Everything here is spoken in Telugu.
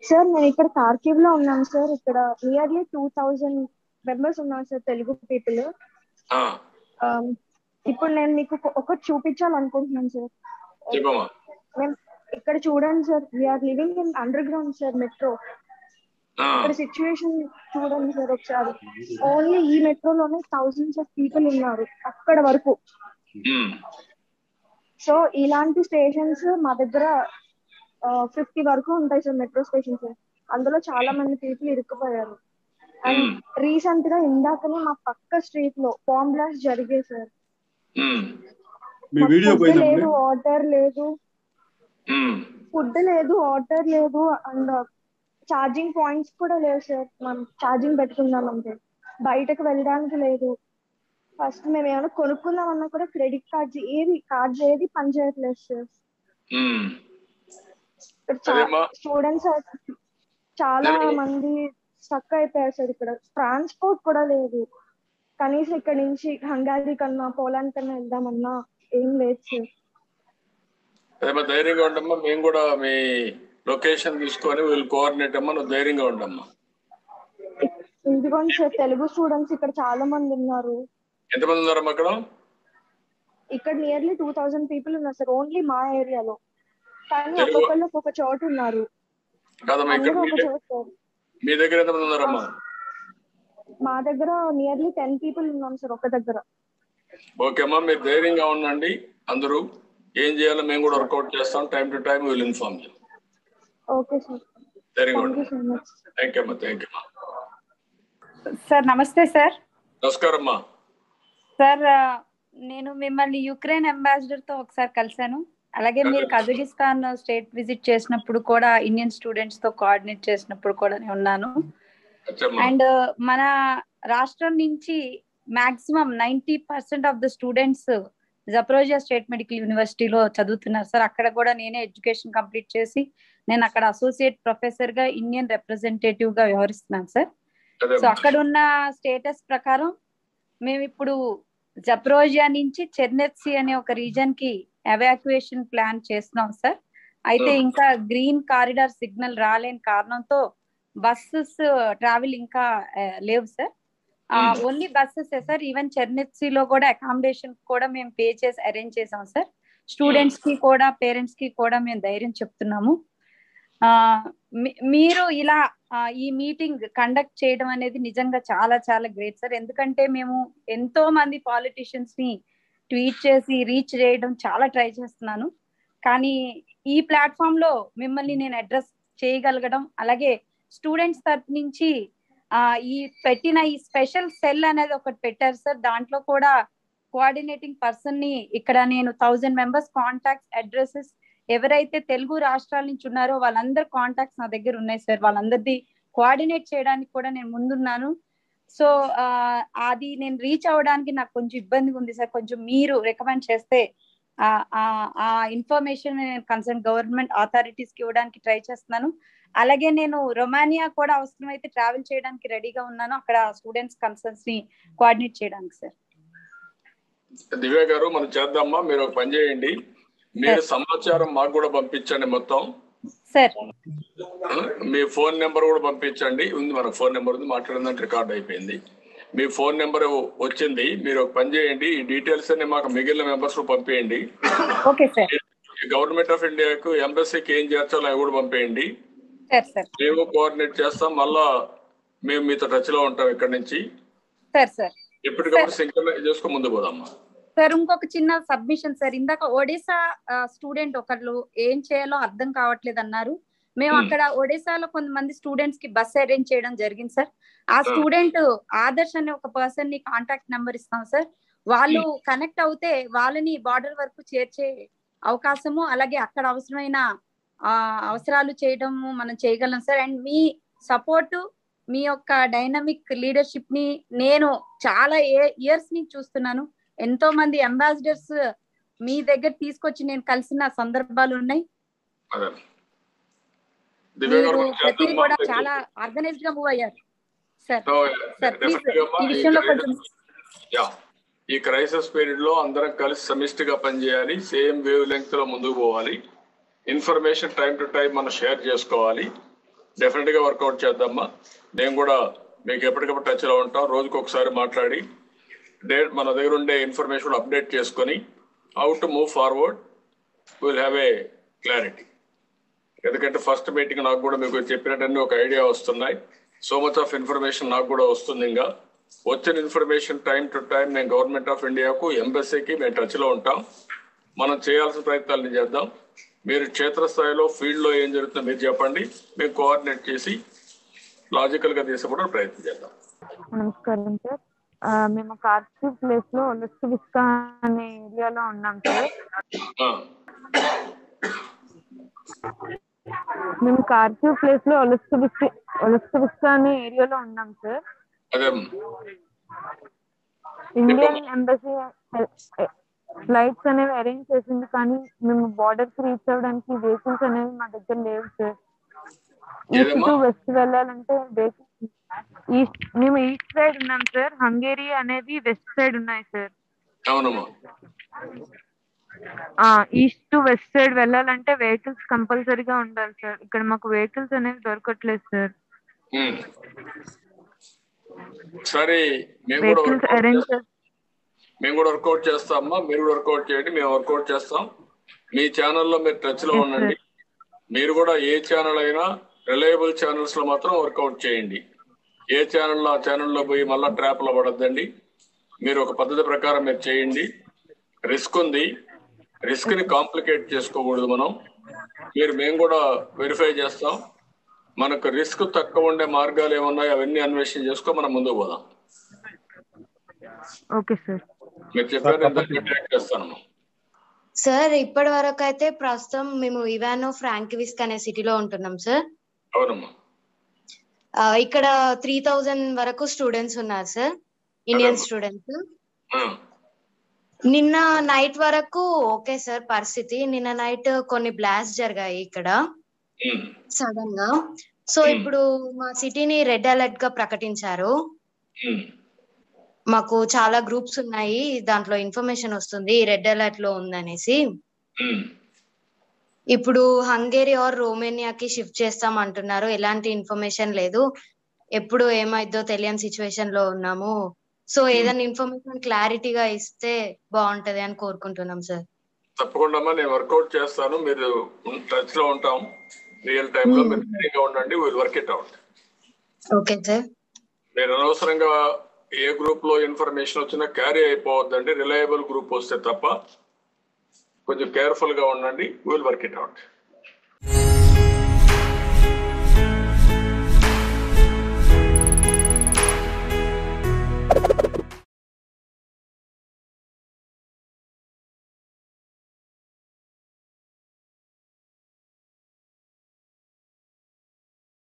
సార్ నేను ఇక్కడ కార్కివ్ లో ఉన్నాను సార్ ఇక్కడ నియర్లీ టూ థౌజండ్ మెంబర్స్ ఉన్నారు సార్ తెలుగు పీపుల్ ఆ, ఇప్పుడు నేను మీకు ఒక- ఒకటి చూపించాలనుకుంటున్నాను సార్ చెప్పమ్మా మేము ఇక్కడ చూడండి sir we're living in underground sir metro ఆ, ఇక్కడ సిచ్యువేషన్ చూడండి సార్ ఒకసారి ఓన్లీ ఈ మెట్రోలోనే థౌజండ్స్ ఆఫ్ పీపుల్ ఉన్నారు అక్కడ వరకు ఉమ్, సో ఇలాంటి స్టేషన్స్ మా దగ్గర ఫిఫ్టీ వరకు ఉంటాయి సార్ మెట్రో స్టేషన్స్ అందులో చాలా మంది పీపుల్ ఇరుక్కుపోయారు అండ్ ఉమ్, రీసెంట్ గా ఇందాకనే మా పక్క స్ట్రీట్ లో బాంబ్ బ్లాస్ట్ జరిగే సార్ ఉమ్, మీ వీడియో ఫుడ్ పోయిందండి లేదు వాటర్ లేదు ఉమ్, ఫుడ్ లేదు వాటర్ లేదు అండ్ ఛార్జింగ్ పాయింట్స్ కూడా లేవు సార్ మనం ఛార్జింగ్ పెట్టుకుందామంటే బయటకు వెళ్ళడానికి లేదు ఫస్ట్ మేము ఏమైనా కొనుక్కుందామన్నా కూడా క్రెడిట్ కార్డ్స్ ఏది కార్డ్స్ ఏది పనిచేయట్లేదు సార్ ఉమ్. ఇక్కడ అదేమ్మా. స్టూడెంట్స్ చాలా అదే. మంది స్టక్ అయిపోయారు సార్ ఇక్కడ ట్రాన్స్పోర్ట్ కూడా లేదు కనీసం ఇక్కడ నుంచి హంగారీ కన్నా పోలాండ్ కన్నా వెళ్దామన్నా ఏం లేదు సార్ అదేమ్మా ధైర్యంగా ఉండమ్మా మేము కూడా మీ లొకేషన్ తీసుకొని వీళ్ళు కోఆర్డినేట్ అమ్మా నువ్వు ధైర్యంగా ఉండమ్మా ఇదిగోండి సార్ తెలుగు స్టూడెంట్స్ ఇక్కడ చాలా మంది ఉన్నారు ఎంతమంది ఉన్నారమ్మా అక్కడ ఇక్కడ నియర్లీ టూ థౌజండ్ పీపుల్ ఉన్నారు సార్ ఓన్లీ మా ఏరియాలో కానీ తెలుగు- ఒక్కొక్కళ్ళు ఒక్కొక్క చోట ఉన్నారు కాదమ్మా ఇక్కడ అందరూ మీ ఒక దగ్గర- చోట సార్ మీ దగ్గర ఎంతమంది ఉన్నారమ్మా మా దగ్గర నియర్లీ టెన్ పీపుల్ ఉన్నాం సార్ ఒక దగ్గర ఓకే అమ్మా మీరు ధైర్యంగా ఉండండి అందరూ ఏం చేయాలో మేము కూడా వర్కౌట్ చేస్తాం time to time will inform you okay sir ధైర్యంగా థ్యాంక్ యూ ఉండండి సో మచ్ థ్యాంక్ యూ అమ్మా థ్యాంక్ యూ అమ్మా సార్ నమస్తే సార్ నమస్కారం అమ్మా సార్ ఆ, నేను మిమ్మల్ని యుక్రెయిన్ అంబాసిడర్ తో ఒకసారి కలిశాను అలాగే మీరు కజకిస్తాన్ స్టేట్ విజిట్ చేసినప్పుడు కూడా ఇండియన్ స్టూడెంట్స్ తో కోఆర్డినేట్ చేసినప్పుడు కూడా నేను ఉన్నాను వచ్చమ్మా అండ్ మన రాష్ట్రం నుంచి maximum ninety percent of the students Zaporizhzhia state medical యూనివర్సిటీలో చదువుతున్నారు సార్ అక్కడ కూడా నేనే ఎడ్యుకేషన్ కంప్లీట్ చేసి నేను అక్కడ అసోసియేట్ ప్రొఫెసర్ గా ఇండియన్ రిప్రజెంటేటివ్ గా వ్యవహరిస్తున్నాను సార్ సో అదేమ్మా అక్కడ ఉన్న స్టేటస్ ప్రకారం మేము ఇప్పుడు జప్రోజియా నుంచి చెర్నెత్సి అనే ఒక రీజన్ కి ఎవాక్యుయేషన్ ప్లాన్ చేస్తున్నాం సార్ అయితే Hmm. ఇంకా గ్రీన్ కారిడార్ సిగ్నల్ రాలేని కారణంతో బస్సెస్ ట్రావెల్ ఇంకా ఆ, లేవు sir Hmm. Only buses sir even చెర్నెత్సిలో కూడా అకామిడేషన్ కూడా మేము పే చేసి అరేంజ్ చేసాం సార్ స్టూడెంట్స్ కి కూడా పేరెంట్స్ కి కూడా మేము ధైర్యం చెప్తున్నాము ఆ, మీ- మీరు ఇలా ఆ, ఈ మీటింగ్ కండక్ట్ చేయడం అనేది నిజంగా చాలా చాలా గ్రేట్ సార్ ఎందుకంటే మేము ఎంతో మంది పాలిటిషియన్స్ ని ట్వీట్ చేసి రీచ్ చేయడం చాలా ట్రై చేస్తున్నాను కానీ ఈ ప్లాట్ఫామ్ లో మిమ్మల్ని నేను అడ్రస్ చేయగలగడం అలాగే స్టూడెంట్స్ తరపు నుంచి ఆ ఈ పెట్టిన ఈ స్పెషల్ సెల్ అనేది ఒకటి పెట్టారు సార్ దాంట్లో కూడా కోఆర్డినేటింగ్ పర్సన్ ని ఇక్కడ నేను థౌజండ్ మెంబర్స్ కాంటాక్ట్స్ అడ్రసెస్ ఎవరైతే తెలుగు రాష్ట్రాల నుంచి ఉన్నారో వాళ్ళందరి కాంటాక్ట్స్ నా దగ్గర ఉన్నాయి సార్ వాళ్ళందరిది కోఆర్డినేట్ చేయడానికి కూడా నేను ముందున్నాను సో ఆ, అది నేను రీచ్ అవ్వడానికి నాకు కొంచెం ఇబ్బందిగా ఉంది సార్ కొంచెం మీరు రికమెండ్ చేస్తే ఆ, ఆ, ఆ ఇన్ఫర్మేషన్ నేను కన్సర్న్ గవర్నమెంట్ అథారిటీస్ కి ఇవ్వడానికి ట్రై చేస్తున్నాను అలాగే నేను రొమానియా కూడా అవసరమైతే ట్రావెల్ చేయడానికి రెడీగా ఉన్నాను అక్కడ స్టూడెంట్స్ కన్సర్న్స్ ని కోఆర్డినేట్ చేయడానికి సార్ దివ్య గారు మనం చేద్దామా మీరు ఒక పని చేయండి మీరు సమాచారం మాకు కూడా పంపించండి మొత్తం సార్ మీ ఫోన్ నెంబర్ కూడా పంపించండి ఉంది మన ఫోన్ నెంబర్ ఉంది మాట్లాడిందంటే రికార్డ్ అయిపోయింది మీ ఫోన్ నెంబర్ వచ్చింది మీరు ఒక పని చేయండి ఈ డీటెయిల్స్ అన్ని మాకు మిగిలిన మెంబర్స్ పంపించండి ఓకే సార్ గవర్నమెంట్ ఆఫ్ ఇండియాకు ఎంబసీకి ఏం చేర్చాలో అవి కూడా పంపేయండి సార్ సార్ మేము కోఆర్డినేట్ చేస్తాం మళ్ళా మేము మీతో టచ్ లో ఉంటాం ఇక్కడ నుంచి సార్ సార్ ఎప్పటికప్పుడు సింక్రనైజ్ చేసుకుని ముందు పోదామా సార్ ఇంకొక చిన్న సబ్మిషన్ సార్ ఇందాక ఒడిశా స్టూడెంట్ ఒకళ్ళు ఏం చేయాలో అర్థం కావట్లేదు అన్నారు మేము Hmm. అక్కడ ఒడిశాలో కొంతమంది స్టూడెంట్స్ కి బస్ అరేంజ్ చేయడం జరిగింది సార్ ఆ Hmm. స్టూడెంట్ ఆదర్శ్ అనే ఒక పర్సన్ ని కాంటాక్ట్ నెంబర్ ఇస్తాం సార్ వాళ్ళు కనెక్ట్ అవుతే వాళ్ళని బార్డర్ వరకు చేర్చే అవకాశము అలాగే అక్కడ అవసరమైన ఆ అవసరాలు చేయడము మనం చేయగలం సార్ అండ్ మీ సపోర్ట్ మీ యొక్క డైనమిక్ లీడర్షిప్ ని నేను చాలా ఇయర్స్ నుంచి చూస్తున్నాను ఎంతో మంది అంబాసిడర్స్ మీ దగ్గర తీసుకొచ్చి నేను కలిసిన సందర్భాలు ఉన్నాయి అదే దివ్య మీరు గారు మనం ప్రతిదీ చేద్దామా? కూడా చాలా ఆర్గనైజ్డ్ గా మూవ్ అయ్యారు sir So, sir please definitely అమ్మా, ఈ ఈ విషయంలో crisis- కొంచెం యా ఈ క్రైసిస్ పీరియడ్ లో అందరం కలిసి సమిష్టిగా పనిచేయాలి సేమ్ వేవ్ లెంగ్త్ లో ముందుకు పోవాలి ఇన్ఫర్మేషన్ టైం టు టైం మనం షేర్ చేసుకోవాలి డెఫినెట్ గా వర్కౌట్ చేద్దామా మేము కూడా మీకు ఎప్పటికప్పుడు టచ్ లో ఉంటాం రోజుకి ఒకసారి మాట్లాడి డే మన దగ్గర ఉండే ఇన్ఫర్మేషన్ అప్డేట్ చేసుకొని how to move forward will have a clarity ఎందుకంటే ఫస్ట్ మీటింగ్ నాకు కూడా మీకు చెప్పినట్టన్నీ ఒక ఐడియా వస్తున్నాయి సో మచ్ ఆఫ్ ఇన్ఫర్మేషన్ నాకు కూడా వస్తుంది ఇంకా వచ్చిన ఇన్ఫర్మేషన్ టైం టు టైం నేను గవర్నమెంట్ ఆఫ్ ఇండియాకు ఎంబసీకి మేము టచ్ లో ఉంటాం మనం చేయాల్సిన ప్రయత్నాలను చేద్దాం మీరు క్షేత్రస్థాయిలో ఫీల్డ్ లో ఏం జరుగుతుందో మీరు చెప్పండి మేము కోఆర్డినేట్ చేసి లాజికల్ గా తీసుకోవడం ప్రయత్నం చేద్దాం నమస్కారం సార్ ఆ, మేము కార్తీ ప్లేస్ లో లిస్ట్ విస్కా అనే ఏరియాలో ఉన్నాం సార్ ఆ, మేము కార్తీ ప్లేస్ లో ఒలిస్ట్ విస్కా ఒలిస్ట్ విస్కా అనే ఏరియాలో ఉన్నాం సార్ అదే ఇండియన్ ఎంబసీ ఫ్లైట్స్ అనేవి అరేంజ్ చేసింది కానీ మేము బార్డర్ కి రీచ్ అవ్వడానికి వెహికల్స్ అనేవి మా దగ్గర లేవు సార్ ఈస్ట్ ఏదమ్మా? టు వెస్ట్ వెళ్ళాలంటే వెహికల్స్ ఈస్ట్ మేము ఈస్ట్ సైడ్ ఉన్నాం సార్ హంగేరీ అనేది వెస్ట్ సైడ్ ఉన్నాయి సార్ అవునమ్మా ఈస్ట్ టు వెస్ట్ సైడ్ వెళ్ళాలంటే వెహికల్స్ కంపల్సరీగా ఉండాలి సార్ ఇక్కడ మాకు వెహికల్స్ అనేవి దొరకట్లేదు సార్ ఉమ్. సరే మేము కూడా వెహికల్స్ workout అరేంజ్ చేస్తాం. మేము కూడా వర్కౌట్ చేస్తామమ్మా మీరు కూడా వర్కౌట్ చేయండి మేము వర్కౌట్ చేస్తాం మీ ఛానల్లో మీరు టచ్ లో Yes, ఉండండి మీరు కూడా ఏ ఛానల్ అయినా రిలయబుల్ ఛానల్స్ లో మాత్రం వర్కౌట్ చేయండి ఏ ఛానల్ ఆ ఛానల్లో పోయి మళ్ళా ట్రాప్ లో పడద్దండి మీరు ఒక పద్ధతి ప్రకారం మీరు చేయండి రిస్క్ ఉంది రిస్క్ ని కాంప్లికేట్ చేసుకోకూడదు మనం మీరు మేము కూడా వెరిఫై చేస్తాం మనకు రిస్క్ తక్కువ ఉండే మార్గాలు ఏమున్నాయో అవన్నీ అన్వేషణ చేసుకో మనం ముందుకు పోదాం ఓకే సార్ మీరు చెప్పారు నేను దాన్ని ట్రాక్ చేస్తాను సార్ ఇప్పటి వరకు అయితే ప్రస్తుతం మేము ఇవానో ఫ్రాంకివిస్క్ అనే సిటీలో ఉంటున్నాం సార్ అవునమ్మా ఆ, ఇక్కడ త్రీ థౌజండ్ వరకు స్టూడెంట్స్ ఉన్నారు సార్ ఇండియన్ స్టూడెంట్స్ ఆ, నిన్న నైట్ వరకు ఓకే సార్ పరిస్థితి నిన్న నైట్ కొన్ని బ్లాస్ట్ జరిగాయి ఇక్కడ ఉమ్, సడన్ గా సో Hmm. ఇప్పుడు మా సిటీని రెడ్ అలర్ట్ గా ప్రకటించారు ఉమ్, మాకు చాలా గ్రూప్స్ ఉన్నాయి దాంట్లో ఇన్ఫర్మేషన్ వస్తుంది రెడ్ అలర్ట్ లో ఉందనేసి ఉమ్. ఇప్పుడు హంగేరీ ఆర్ రోమేనియాకి షిఫ్ట్ చేస్తాం అంటున్నారు ఎలాంటి ఇన్ఫర్మేషన్ లేదు ఎప్పుడు ఏమైద్దో తెలియని సిచ్యువేషన్ లో ఉన్నాము సో ఏదైనా ఇన్ఫర్మేషన్ క్లారిటీగా ఇస్తే బాగుంటది అని కోరుకుంటున్నాం సార్ తప్పకుండా అమ్మా నేను వర్కౌట్ చేస్తాను మీరు టచ్ లో ఉంటాం రియల్ టైమ్ లో మీరు రెడీగా ఉండండి will work it out okay sir మీరు అనవసరంగా ఏ గ్రూప్ లో ఇన్ఫర్మేషన్ వచ్చినా క్యారీ అయిపోవద్దండి రిలయబుల్ గ్రూప్ వస్తే తప్ప కొంచెం కేర్ఫుల్ గా ఉండండి విల్ వర్క్ ఇట్ అవుట్